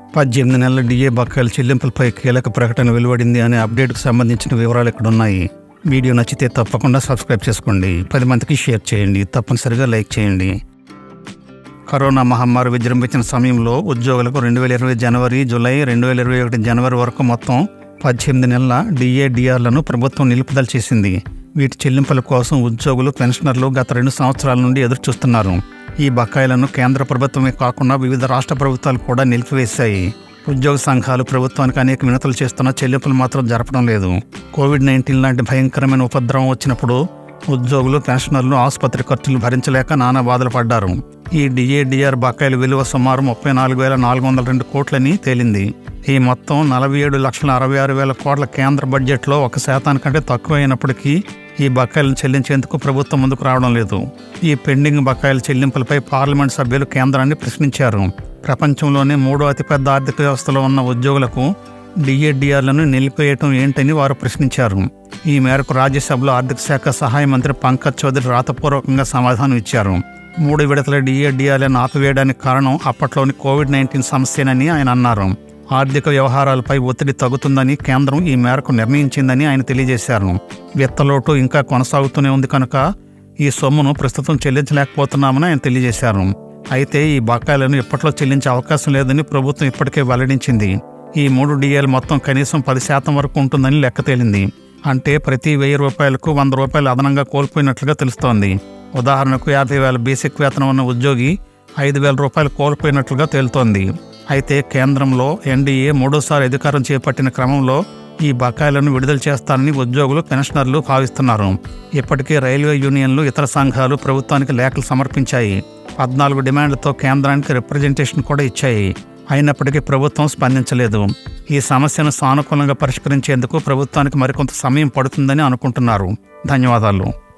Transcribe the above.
పద్దెనిమిది నెలల డిఏ బకాయిల చెల్లింపులపై కీలక ప్రకటన వెలువడింది అనే అప్డేట్కు సంబంధించిన వివరాలు ఇక్కడ ఉన్నాయి వీడియో నచ్చితే తప్పకుండా సబ్స్క్రైబ్ చేసుకోండి పది మందికి షేర్ చేయండి తప్పనిసరిగా లైక్ చేయండి కరోనా మహమ్మారి విజృంభించిన సమయంలో ఉద్యోగులకు రెండు వేల ఇరవై జనవరి జూలై రెండు వేల ఇరవై ఒకటి జనవరి వరకు మొత్తం పద్దెనిమిది నెలల డిఏ డిఆర్లను ప్రభుత్వం నిలుపుదల చేసింది వీటి చెల్లింపుల కోసం ఉద్యోగులు పెన్షనర్లు గత రెండు సంవత్సరాల నుండి ఎదురు చూస్తున్నారు ఈ బకాయిలను కేంద్ర ప్రభుత్వమే కాకుండా వివిధ రాష్ట్ర ప్రభుత్వాలు కూడా నిలిపివేశాయి ఉద్యోగ సంఘాలు ప్రభుత్వానికి అనేక వినతులు చేస్తున్న చెల్లింపులు మాత్రం జరపడం లేదు కోవిడ్ నైన్టీన్ లాంటి భయంకరమైన ఉపద్రవం వచ్చినప్పుడు ఉద్యోగులు పెన్షనర్లు ఆసుపత్రి ఖర్చులు భరించలేక నానా బాధలు పడ్డారు ఈ డిఏడిఆర్ బకాయిల విలువ సుమారు ముప్పై నాలుగు వేల నాలుగు వందల రెండు కోట్లని తేలింది ఈ మొత్తం నలభై ఏడు లక్షల అరవై ఆరు వేల కోట్ల కేంద్ర బడ్జెట్లో ఒక శాతానికంటే తక్కువ అయినప్పటికీ ఈ బకాయిలను చెల్లించేందుకు ప్రభుత్వం ముందుకు రావడం లేదు ఈ పెండింగ్ బకాయిల చెల్లింపులపై పార్లమెంట్ సభ్యులు కేంద్రాన్ని ప్రశ్నించారు ప్రపంచంలోనే మూడో అతిపెద్ద ఆర్థిక వ్యవస్థలో ఉన్న ఉద్యోగులకు డిఏడిఆర్లను నిలిపేయటం ఏంటని వారు ప్రశ్నించారు ఈ మేరకు రాజ్యసభలో ఆర్థిక శాఖ సహాయ మంత్రి పంకజ్ చౌదరి రాతపూర్వకంగా సమాధానం ఇచ్చారు మూడు విడతల డిఏడిఆర్లను ఆపివేయడానికి కారణం అప్పట్లోని కోవిడ్ నైన్టీన్ సమస్యనని ఆయన అన్నారు ఆర్థిక వ్యవహారాలపై ఒత్తిడి తగ్గుతుందని కేంద్రం ఈ మేరకు నిర్ణయించిందని ఆయన తెలియజేశారు విత్తలోటు ఇంకా కొనసాగుతూనే ఉంది కనుక ఈ సొమ్మును ప్రస్తుతం చెల్లించలేకపోతున్నామని ఆయన తెలియజేశారు అయితే ఈ బకాయిలను ఇప్పట్లో చెల్లించే అవకాశం లేదని ప్రభుత్వం ఇప్పటికే వెల్లడించింది ఈ మూడు డిఏలు మొత్తం కనీసం పది శాతం వరకు ఉంటుందని లెక్క తేలింది అంటే ప్రతి వెయ్యి రూపాయలకు వంద రూపాయలు అదనంగా కోల్పోయినట్లుగా తెలుస్తోంది ఉదాహరణకు యాభై వేల బేసిక్ వేతనం ఉన్న ఉద్యోగి ఐదు వేల రూపాయలు కోల్పోయినట్లుగా తేలుతోంది అయితే కేంద్రంలో ఎన్డీఏ మూడోసారి అధికారం చేపట్టిన క్రమంలో ఈ బకాయిలను విడుదల చేస్తారని ఉద్యోగులు పెన్షనర్లు భావిస్తున్నారు ఇప్పటికే రైల్వే యూనియన్లు ఇతర సంఘాలు ప్రభుత్వానికి లేఖలు సమర్పించాయి పద్నాలుగు డిమాండ్లతో కేంద్రానికి రిప్రజెంటేషన్ కూడా ఇచ్చాయి అయినప్పటికీ ప్రభుత్వం స్పందించలేదు ఈ సమస్యను సానుకూలంగా పరిష్కరించేందుకు ప్రభుత్వానికి మరికొంత సమయం పడుతుందని అనుకుంటున్నారు ధన్యవాదాలు